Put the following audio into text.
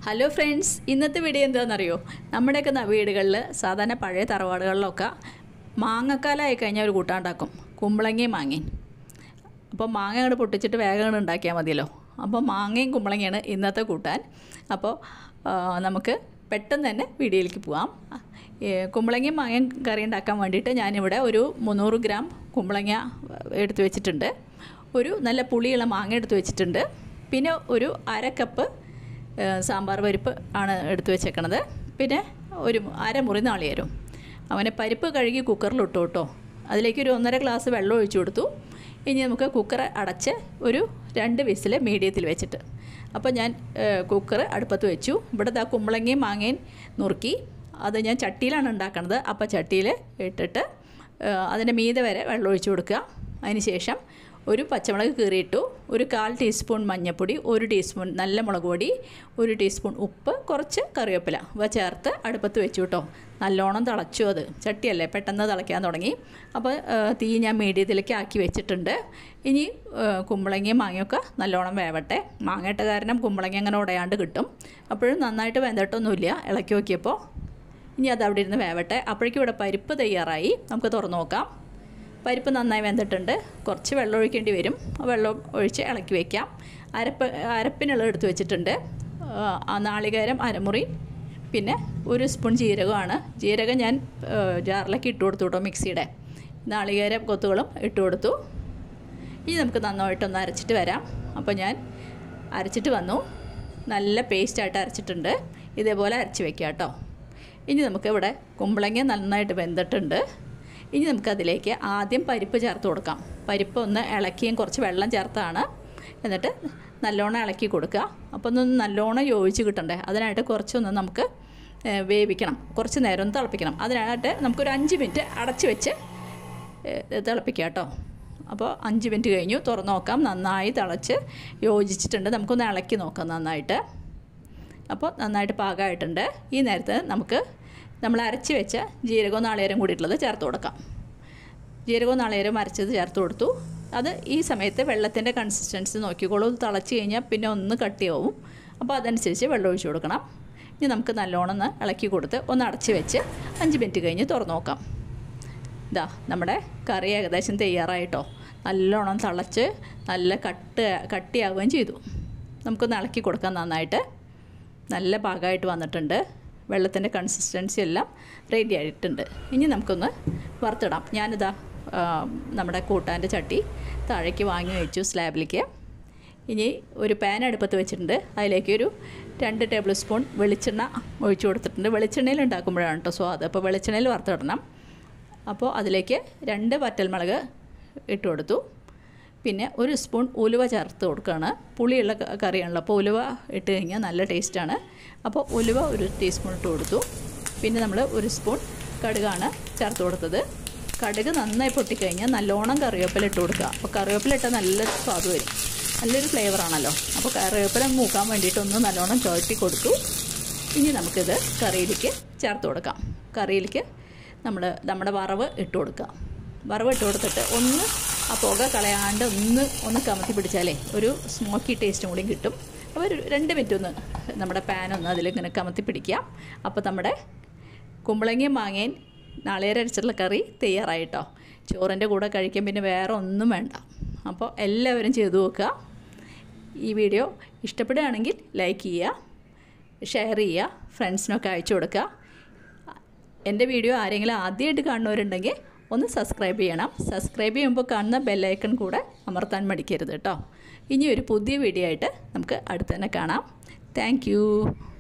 hello friends ഇന്നത്തെ video എന്താണെന്നറിയോ നമ്മുടെയൊക്കെ ന- വീടുകളിൽ സാധാരണ പഴയ തറവാടുകളിലൊക്കെ മാങ്ങക്കാലമായി കഴിഞ്ഞാൽ ഒരു കൂട്ടാണ്ടാക്കും കുമ്പളങ്ങയും മാങ്ങയും അപ്പോൾ മാങ്ങ അങ്ങോട്ട് പൊട്ടിച്ചിട്ട് വേഗം അങ്ങോട്ട് ഉണ്ടാക്കിയാൽ മതിയല്ലോ അപ്പോൾ മാങ്ങയും കുമ്പളങ്ങയാണ് ഇന്നത്തെ കൂട്ടാൻ അപ്പോൾ ആ, നമുക്ക് പെട്ടെന്ന് തന്നെ വീഡിയോയിലേക്ക് പോവാം ഏ, കുമ്പളങ്ങയും മാങ്ങയും കറി ഉണ്ടാക്കാൻ വേണ്ടിയിട്ട് ഞാനിവിടെ ഒരു മുന്നൂറ് ഗ്രാം കുമ്പളങ്ങ എടുത്ത് വെച്ചിട്ടുണ്ട് ഒരു നല്ല പുളിയുള്ള മാങ്ങ എടുത്ത് വെച്ചിട്ടുണ്ട് പിന്നെ ഒരു അര കപ്പ് ഏ, സാമ്പാർ പരിപ്പ് ആണ് എടുത്ത് വെച്ചേക്കണത് പിന്നെ ഒരു അരമുറി നാളികേരം അവനെ പരിപ്പ് കഴുകി കുക്കറിൽ ഇട്ടു കേട്ടോ അതിലേക്ക് ഒരു ഒന്നര ഗ്ലാസ് വെള്ളം ഒഴിച്ചു കൊടുത്തു ഇനി നമുക്ക് കുക്കർ അടച്ച് ഒരു രണ്ട് വിസിൽ മീഡിയത്തിൽ വെച്ചിട്ട് അപ്പോൾ ഞാൻ കുക്കർ അടുപ്പത്ത് വെച്ചു ഇവിടെ ദാ കുമ്പളങ്ങയും മാങ്ങയും നുറുക്കി അത് ഞാൻ ചട്ടിയിലാണ് ഉണ്ടാക്കണത് അപ്പോൾ ചട്ടിയിൽ ഇട്ടിട്ട് ഏഹ് അതിൻ്റെ മീതെ വരെ വെള്ളം ഒഴിച്ചു കൊടുക്കുക അതിന് ശേഷം ഒരു പച്ചമുളക് കീറിയിട്ടു ഒരു കാൽ ടീസ്പൂൺ മഞ്ഞൾപ്പൊടി ഒരു ടീസ്പൂൺ നല്ല മുളക് പൊടി ഒരു ടീസ്പൂൺ ഉപ്പ് കുറച്ച് കറിവേപ്പില ഇവ ചേർത്ത് അടുപ്പത്ത് വെച്ചു കേട്ടോ നല്ലോണം തിളച്ചു അത് ചട്ടിയല്ലേ പെട്ടെന്ന് തിളയ്ക്കാൻ തുടങ്ങി അപ്പോൾ ഏഹ്, തീ ഞാൻ മീഡിയത്തിലേക്ക് ആക്കി വെച്ചിട്ടുണ്ട് ഇനി ഏഹ്, കുമ്പളങ്ങയും മാങ്ങയൊക്കെ നല്ലോണം വേവട്ടെ മാങ്ങയിട്ട കാരണം കുമ്പളങ്ങ അങ്ങനെ ഉടയാണ്ട് കിട്ടും അപ്പോഴും നന്നായിട്ട് വെന്തിട്ടൊന്നുമില്ല ഇളക്കി നോക്കിയപ്പോൾ ഇനി അത് അവിടെ ഇരുന്ന് വേവട്ടെ അപ്പോഴേക്കും ഇവിടെ പരിപ്പ് തയ്യാറായി നമുക്ക് തുറന്നു നോക്കാം പരിപ്പ് നന്നായി വെന്തിട്ടുണ്ട് കുറച്ച് വെള്ളം ഒഴിക്കേണ്ടി വരും ആ വെള്ളം ഒഴിച്ച് ഇളക്കി വയ്ക്കാം അരപ്പ് അരപ്പിനുള്ള എടുത്ത് വെച്ചിട്ടുണ്ട് ആ, ആ നാളികേരം അരമുറി പിന്നെ ഒരു സ്പൂൺ ജീരകമാണ് ജീരകം ഞാൻ ആ, ജാറിലേക്ക് ഇട്ട് കൊടുത്തു കേട്ടോ മിക്സിയുടെ നാളികേരം കൊത്തുകളും ഇട്ട് കൊടുത്തു ഇനി നമുക്ക് നന്നായിട്ടൊന്ന് അരച്ചിട്ട് വരാം അപ്പോൾ ഞാൻ അരച്ചിട്ട് വന്നു നല്ല പേസ്റ്റായിട്ട് അരച്ചിട്ടുണ്ട് ഇതേപോലെ അരച്ച് വെക്കാം കേട്ടോ ഇനി നമുക്ക് ഇവിടെ കുമ്പളങ്ങ നന്നായിട്ട് വെന്തിട്ടുണ്ട് ഇനി നമുക്കതിലേക്ക് ആദ്യം പരിപ്പ് ചേർത്ത് കൊടുക്കാം പരിപ്പ് ഒന്ന് ഇളക്കിയും കുറച്ച് വെള്ളം ചേർത്താണ് എന്നിട്ട് നല്ലോണം ഇളക്കി കൊടുക്കുക അപ്പോൾ ഒന്ന് നല്ലോണം യോജിച്ച് കിട്ടണ്ടേ അതിനായിട്ട് കുറച്ചൊന്ന് നമുക്ക് ഏഹ്, വേവിക്കണം കുറച്ച് നേരം ഒന്ന് തിളപ്പിക്കണം അതിനായിട്ട് നമുക്കൊരു അഞ്ച് മിനിറ്റ് അടച്ച് വെച്ച് ഏഹ്, തിളപ്പിക്കാം കേട്ടോ അപ്പോൾ അഞ്ച് മിനിറ്റ് കഴിഞ്ഞു തുറന്ന് നോക്കാം നന്നായി തിളച്ച് യോജിച്ചിട്ടുണ്ട് നമുക്കൊന്ന് ഇളക്കി നോക്കാം നന്നായിട്ട് അപ്പോൾ നന്നായിട്ട് പാകമായിട്ടുണ്ട് ഈ നേരത്ത് നമുക്ക് നമ്മൾ അരച്ച് വെച്ച ജീരകവും നാളികേരം കൂടിയിട്ടുള്ളത് ചേർത്ത് കൊടുക്കാം ജീരകവും നാളികേരം അരച്ചത് ചേർത്ത് കൊടുത്തു അത് ഈ സമയത്ത് വെള്ളത്തിൻ്റെ കൺസിസ്റ്റൻസി നോക്കിക്കോളൂ ഇത് തിളച്ച് കഴിഞ്ഞാൽ പിന്നെ ഒന്ന് കട്ടിയാവും അപ്പോൾ അതനുസരിച്ച് വെള്ളം ഒഴിച്ച് കൊടുക്കണം ഇനി നമുക്ക് നല്ലോണം ഒന്ന് ഇളക്കി കൊടുത്ത് ഒന്ന് അടച്ച് വെച്ച് അഞ്ച് മിനിറ്റ് കഴിഞ്ഞ് തുറന്ന് നോക്കാം ഇതാ നമ്മുടെ കറി ഏകദേശം തയ്യാറായിട്ടോ നല്ലോണം തിളച്ച് നല്ല കട്ട് കട്ടിയാവുകയും ചെയ്തു നമുക്കൊന്ന് ഇളക്കി കൊടുക്കാം നന്നായിട്ട് നല്ല പാകമായിട്ട് വന്നിട്ടുണ്ട് വെള്ളത്തിൻ്റെ കൺസിസ്റ്റൻസി എല്ലാം റെഡി ആയിട്ടുണ്ട് ഇനി നമുക്കൊന്ന് വറുത്തിടാം ഞാനിതാ ആ, നമ്മുടെ കൂട്ടാൻ്റെ ചട്ടി താഴേക്ക് വാങ്ങി വെച്ചു സ്ലാബിലേക്ക് ഇനി ഒരു പാൻ അടുപ്പത്ത് വെച്ചിട്ടുണ്ട് അതിലേക്ക് ഒരു രണ്ട് ടേബിൾ സ്പൂൺ വെളിച്ചെണ്ണ ഒഴിച്ചു കൊടുത്തിട്ടുണ്ട് വെളിച്ചെണ്ണയിൽ ഉണ്ടാക്കുമ്പോഴാണ് കേട്ടോ സ്വാദ് അപ്പോൾ വെളിച്ചെണ്ണയിൽ വറുത്തിടണം അപ്പോൾ അതിലേക്ക് രണ്ട് വറ്റൽമുളക് ഇട്ട് കൊടുത്തു പിന്നെ ഒരു സ്പൂൺ ഉലുവ ചേർത്ത് കൊടുക്കുകയാണ് പുളിയുള്ള ക- കറിയാണല്ലോ അപ്പോൾ ഉലുവ ഇട്ട് കഴിഞ്ഞാൽ നല്ല ടേസ്റ്റാണ് അപ്പോൾ ഉലുവ ഒരു ടീസ്പൂൺ ഇട്ട് കൊടുത്തു പിന്നെ നമ്മൾ ഒരു സ്പൂൺ കടുകാണ് ചേർത്ത് കൊടുത്തത് കടുക് നന്നായി പൊട്ടിക്കഴിഞ്ഞാൽ നല്ലോണം കറിവേപ്പില ഇട്ട് കൊടുക്കുക അപ്പോൾ കറിവേപ്പില ഇട്ടാൽ നല്ല സ്വാദ് വരും നല്ലൊരു ഫ്ലേവറാണല്ലോ അപ്പോൾ കറിവേപ്പില മൂക്കാൻ വേണ്ടിയിട്ട് ഒന്ന് നല്ലോണം ചുഴറ്റി കൊടുത്തു ഇനി നമുക്കിത് കറിയിലേക്ക് ചേർത്ത് കൊടുക്കാം കറിയിലേക്ക് നമ്മൾ നമ്മുടെ വറവ് ഇട്ട് കൊടുക്കുക വറവ് ഇട്ട് കൊടുത്തിട്ട് ഒന്ന് ആ പുക കളയാണ്ട് ഒന്ന് ഒന്ന് കമത്തി പിടിച്ചാലേ ഒരു സ്മോക്കി ടേസ്റ്റും കൂടിയും കിട്ടും അപ്പോൾ ഒരു രണ്ട് മിനിറ്റ് ഒന്ന് നമ്മുടെ പാൻ ഒന്ന് അതിലിങ്ങനെ കമത്തി പിടിക്കാം അപ്പോൾ നമ്മുടെ കുമ്പളങ്ങയും മാങ്ങയും നാളികേരം അരച്ചിട്ടുള്ള കറി തയ്യാറായിട്ടോ ചോറിൻ്റെ കൂടെ കഴിക്കാൻ പിന്നെ വേറെ ഒന്നും വേണ്ട അപ്പോൾ എല്ലാവരും ചെയ്തു നോക്കുക ഈ വീഡിയോ ഇഷ്ടപ്പെടുകയാണെങ്കിൽ ലൈക്ക് ചെയ്യുക ഷെയർ ചെയ്യുക ഫ്രണ്ട്സിനൊക്കെ അയച്ചു കൊടുക്കുക എൻ്റെ വീഡിയോ ആരെങ്കിലും ആദ്യമായിട്ട് കാണുന്നവരുണ്ടെങ്കിൽ ഒന്ന് സബ്സ്ക്രൈബ് ചെയ്യണം സബ്സ്ക്രൈബ് ചെയ്യുമ്പോൾ കാണുന്ന ബെല്ലൈക്കൺ കൂടെ അമർത്താൻ മടിക്കരുത് കേട്ടോ ഇനി ഒരു പുതിയ വീഡിയോ ആയിട്ട് നമുക്ക് അടുത്ത് തന്നെ കാണാം താങ്ക്